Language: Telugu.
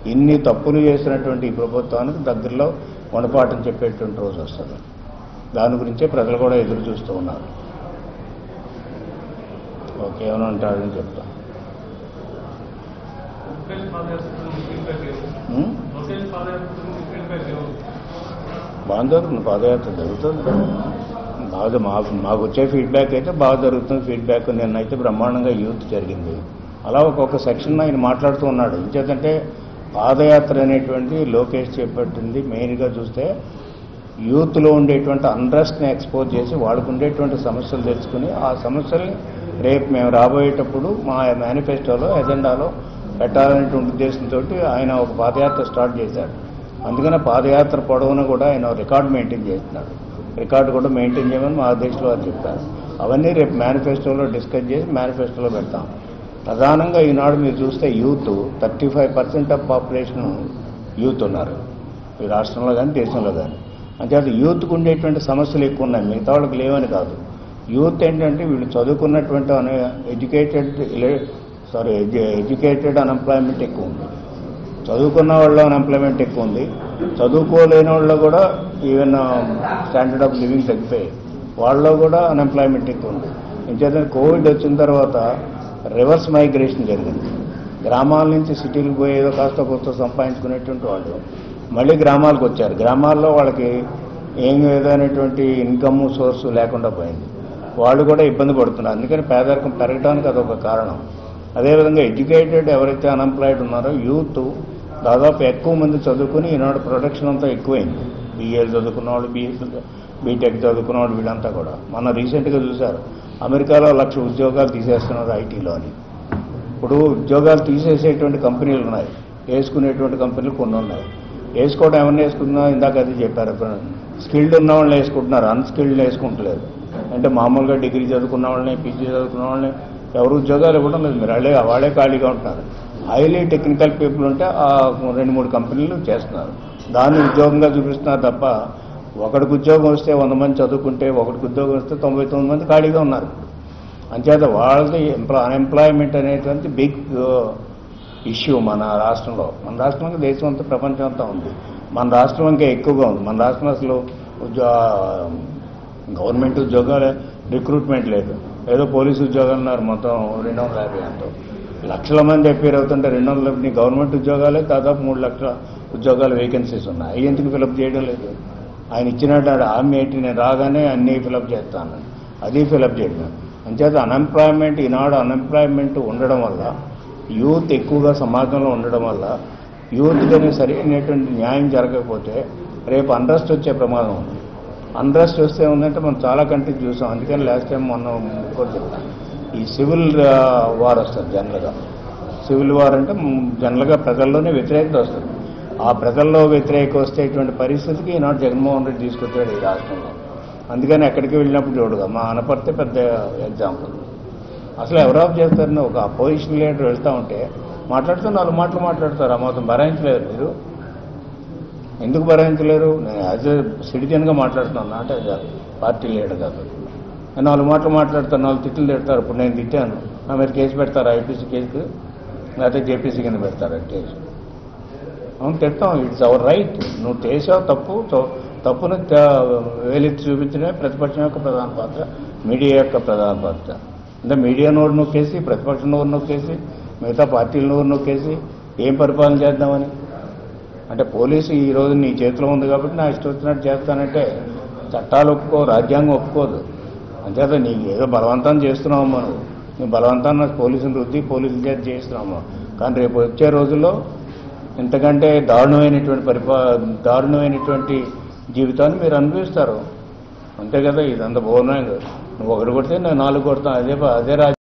ఇన్ని తప్పులు చేసినటువంటి ఈ ప్రభుత్వానికి దగ్గరలో గుణపాఠం చెప్పేటువంటి రోజు వస్తుంది దాని గురించే ప్రజలు కూడా ఎదురు చూస్తూ ఉన్నారు ఓకే ఏమైనా ఉంటారని చెప్తా లోకల్ పాదయాత్రలు ఫీడ్బ్యాక్ లేదు ఉం? లోకల్ పాదయాత్రలు ఫీడ్బ్యాక్ లేదు బాగా జరుగుతుంది పాదయాత్ర జరుగుతుంది బాగా మాకు మాకు వచ్చే ఫీడ్బ్యాక్ అయితే బాగా జరుగుతుంది ఫీడ్బ్యాక్ నిన్న అయితే బ్రహ్మాండంగా యూత్ జరిగింది అలా ఒక్కొక్క సెక్షన్ ఆయన మాట్లాడుతూ ఉన్నాడు ఇంకేదంటే పాదయాత్ర అనేటువంటి లోకేష్ చేపట్టింది మెయిన్గా చూస్తే యూత్లో ఉండేటువంటి అన్రెస్ట్ని ఎక్స్పోజ్ చేసి వాళ్ళకు ఉండేటువంటి సమస్యలు తెలుసుకుని ఆ సమస్యల్ని రేపు మేము రాబోయేటప్పుడు మా మేనిఫెస్టోలో ఎజెండాలో పెట్టాలనేటువంటి ఉద్దేశంతో ఆయన ఒక పాదయాత్ర స్టార్ట్ చేశాడు అందుకనే పాదయాత్ర పొడవునా కూడా ఆయన రికార్డు మెయింటైన్ చేస్తున్నాడు రికార్డు కూడా మెయింటైన్ చేయమని మా అధ్యక్షులు వారు చెప్పారు అవన్నీ రేపు మేనిఫెస్టోలో డిస్కస్ చేసి మేనిఫెస్టోలో పెడతాం ప్రధానంగా ఈనాడు మీరు చూస్తే youth thirty five percent of population youth ఉన్నారు ఈ రాష్ట్రంలో కానీ దేశంలో కానీ అంతేకాదు యూత్కు ఉండేటువంటి సమస్యలు ఎక్కువ ఉన్నాయి మిగతా వాళ్ళకి లేవని కాదు యూత్ ఏంటంటే వీళ్ళు చదువుకున్నటువంటి అనే ఎడ్యుకేటెడ్ సారీ ఎడ్యుకేటెడ్ అన్ఎంప్లాయ్మెంట్ ఎక్కువ ఉంది చదువుకున్న వాళ్ళ అన్ఎంప్లాయ్మెంట్ ఎక్కువ ఉంది చదువుకోలేని వాళ్ళు కూడా ఈవెన్ స్టాండర్డ్ ఆఫ్ లివింగ్ తగ్గిపోయి వాళ్ళలో కూడా అన్ఎంప్లాయ్మెంట్ ఎక్కువ ఉంది ఇంకేదంటే కోవిడ్ వచ్చిన తర్వాత రివర్స్ మైగ్రేషన్ జరిగింది గ్రామాల నుంచి సిటీలకు పోయి ఏదో కాస్త కొత్త సంపాదించుకునేటువంటి వాళ్ళు మళ్ళీ గ్రామాలకు వచ్చారు గ్రామాల్లో వాళ్ళకి ఏం ఏదైనటువంటి ఇన్కమ్ సోర్స్ లేకుండా పోయింది వాళ్ళు కూడా ఇబ్బంది పడుతున్నారు అందుకని పేదరికం పెరగడానికి అదొక కారణం అదేవిధంగా ఎడ్యుకేటెడ్ ఎవరైతే అన్ఎంప్లాయిడ్ ఉన్నారో యూత్ దాదాపు ఎక్కువ మంది చదువుకుని ఈనాడు ప్రొడక్షన్ అంతా ఎక్కువైంది బీఏలు చదువుకున్న వాళ్ళు బీఎస్ బీటెక్ చదువుకున్న వాళ్ళు వీళ్ళంతా కూడా మన రీసెంట్గా చూశారు అమెరికాలో లక్ష ఉద్యోగాలు తీసేస్తున్నారు ఐటీలో అని ఇప్పుడు ఉద్యోగాలు తీసేసేటువంటి కంపెనీలు ఉన్నాయి వేసుకునేటువంటి కంపెనీలు కొన్ని ఉన్నాయి వేసుకోవడం ఏమన్నా వేసుకున్నా ఇందాక అది చెప్పారు స్కిల్డ్ ఉన్న వాళ్ళని వేసుకుంటున్నారు అన్స్కిల్డ్ వేసుకుంటలేదు అంటే మామూలుగా డిగ్రీ చదువుకున్న వాళ్ళని పీజీ చదువుకున్న వాళ్ళని ఎవరు ఉద్యోగాలు ఇవ్వడం లేదు మీరు వాళ్ళే వాళ్ళే ఖాళీగా ఉంటున్నారు హైలీ టెక్నికల్ పీపుల్ ఉంటే ఆ రెండు మూడు కంపెనీలు చేస్తున్నారు దాన్ని ఉద్యోగంగా చూపిస్తున్నారు తప్ప ఒకడికి ఉద్యోగం వస్తే వంద మంది చదువుకుంటే ఒకడికి ఉద్యోగం వస్తే తొంభై తొమ్మిది మంది ఖాళీగా ఉన్నారు అంచేత వాళ్ళది ఎంప్లా అన్ఎంప్లాయ్మెంట్ అనేటువంటి బిగ్ ఇష్యూ మన రాష్ట్రంలో మన రాష్ట్రంలో దేశం అంతా ప్రపంచం అంతా ఉంది మన రాష్ట్రం ఇంకా ఎక్కువగా ఉంది మన రాష్ట్రంలో అసలు ఉద్యో గవర్నమెంట్ ఉద్యోగాలు రిక్రూట్మెంట్ లేదు ఏదో పోలీసు ఉద్యోగాలు ఉన్నారు మొత్తం రెండు వందల యాభై అంతా లక్షల మంది అపేర్ అవుతుంటే రెండు వందల యాభై గవర్నమెంట్ ఉద్యోగాలే దాదాపు మూడు లక్షల ఉద్యోగాల వేకెన్సీస్ ఉన్నాయి అవి ఎందుకు ఫిలప్ చేయడం లేదు ఆయన ఇచ్చినట్టు హామీ ఏంటి నేను రాగానే అన్నీ ఫిలప్ చేస్తాను అది ఫిలప్ చేయడం అంచేత అన్ఎంప్లాయ్మెంట్ ఈనాడు అన్ఎంప్లాయ్మెంట్ ఉండడం వల్ల యూత్ ఎక్కువగా సమాజంలో ఉండడం వల్ల యూత్కి సరైనటువంటి న్యాయం జరగకపోతే రేపు అండ్రస్ట్ వచ్చే ప్రమాదం ఉంది అండ్రస్ట్ వస్తే ఉందంటే మనం చాలా కంట్రీస్ చూసాం అందుకని లాస్ట్ టైం మొన్న కూడా చెప్తాను ఈ సివిల్ వార్ వస్తుంది జనరల్గా సివిల్ వార్ అంటే మ్, జనరల్గా ప్రజల్లోనే వ్యతిరేకత వస్తుంది ఆ ప్రజల్లో వ్యతిరేకత వస్తేటువంటి పరిస్థితికి ఈనాడు జగన్మోహన్ రెడ్డి తీసుకొచ్చాడు ఈ రాష్ట్రంలో అందుకని ఎక్కడికి వెళ్ళినప్పుడు చూడగా మా అనపర్తే పెద్ద ఎగ్జాంపుల్ అసలు ఎవరు ఆఫ్ చేస్తారని ఒక అపోజిషన్ లీడర్ వెళ్తూ ఉంటే మాట్లాడుతూ నాలుగు మాటలు మాట్లాడతారు ఆ మాత్రం భరాయించలేరు మీరు ఎందుకు భరాయించలేరు నేను యాజ్ ఎ సిటిజన్గా మాట్లాడుతున్నాను not as a party leader కాదు నేను నాలుగు మాటలు మాట్లాడతాను నాలుగు తిట్లు తిడతారు ఇప్పుడు నేను తిట్టాను నా మీద కేసు పెడతారా ఐపీసీ కేసు లేకపోతే జేపీసీ కింద పెడతారా కేసు అవును తిడతాం ఇట్స్ అవర్ రైట్ నువ్వు చేసావు తప్పు తో- తప్పును త- వేలెత్తి చూపించడమే ప్రతిపక్షం యొక్క ప్రధాన పాత్ర మీడియా యొక్క ప్రధాన పాత్ర అంటే మీడియా నోరు నొక్కేసి ప్రతిపక్షం నోరు నొక్కేసి మిగతా పార్టీల నోరు నొక్కేసి ఏం పరిపాలన చేద్దామని అంటే పోలీసు ఈ రోజు నీ చేతిలో ఉంది కాబట్టి నా ఇష్టం వచ్చినట్టు చేస్తానంటే చట్టాలు ఒప్పుకో రాజ్యాంగం ఒప్పుకోదు అంచేత నీకు ఏదో బలవంతం చేస్తున్నావు మనం నీ బలవంతాన్ని పోలీసులు రుద్ది పోలీసుల చేత చేస్తున్నాము కానీ రేపు వచ్చే రోజుల్లో ఇంతకంటే దారుణమైనటువంటి పరిపా దారుణమైనటువంటి జీవితాన్ని మీరు అనుభవిస్తారు అంతే కదా ఇదంతా బోర్ణంగా నువ్వు ఒకటి కొడితే నేను నాలుగు కొడతాను అదే ప- అదే రాజ్యం